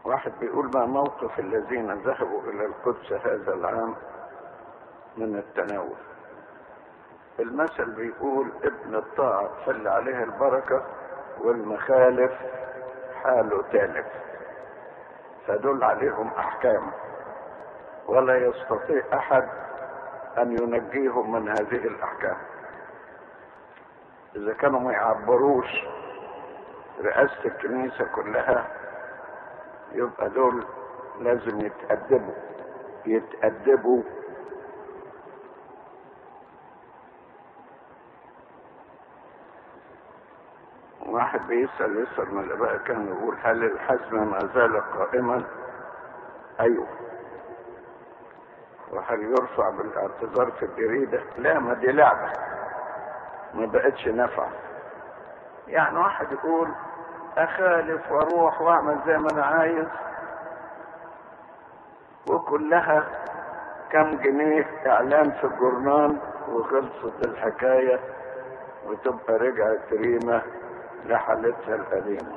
واحد بيقول ما موقف الذين ذهبوا الى القدس هذا العام من التناول المثل بيقول ابن الطاعة تحل عليه البركة والمخالف حاله تالف فدول عليهم احكام ولا يستطيع احد ان ينجيهم من هذه الاحكام اذا كانوا ما يعبروش رئاسة الكنيسة كلها يبقى دول لازم يتأدبوا يتأدبوا واحد بيسأل يسأل من الآباء كان يقول هل الحزم ما زال قائما؟ أيوه وهل يرفع بالاعتذار في الجريدة؟ لا ما دي لعبة ما بقتش نافعة يعني واحد يقول أخالف وأروح وأعمل زي ما أنا عايز وكلها كم جنيه إعلان في الجورنال وخلصت الحكاية وتبقى رجعت ريمة لحالتها القديمة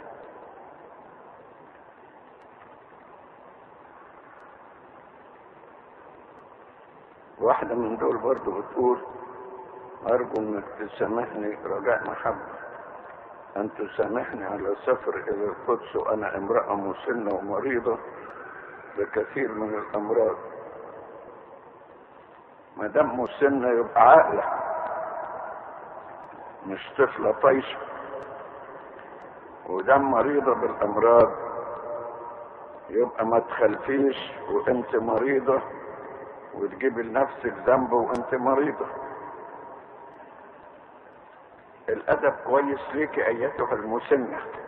واحدة من دول برضو بتقول أرجو إنك تسامحني رجاء محبة أن تسامحني على سفر إلى القدس وأنا امرأة مسنة ومريضة بكثير من الأمراض ما دام مسنة يبقى عاقلة مش طفلة طيشة ودام مريضة بالأمراض يبقى ما تخلفيش وانت مريضة وتجيبي لنفسك ذنب وانت مريضة الأدب كويس ليك أيتها المسنة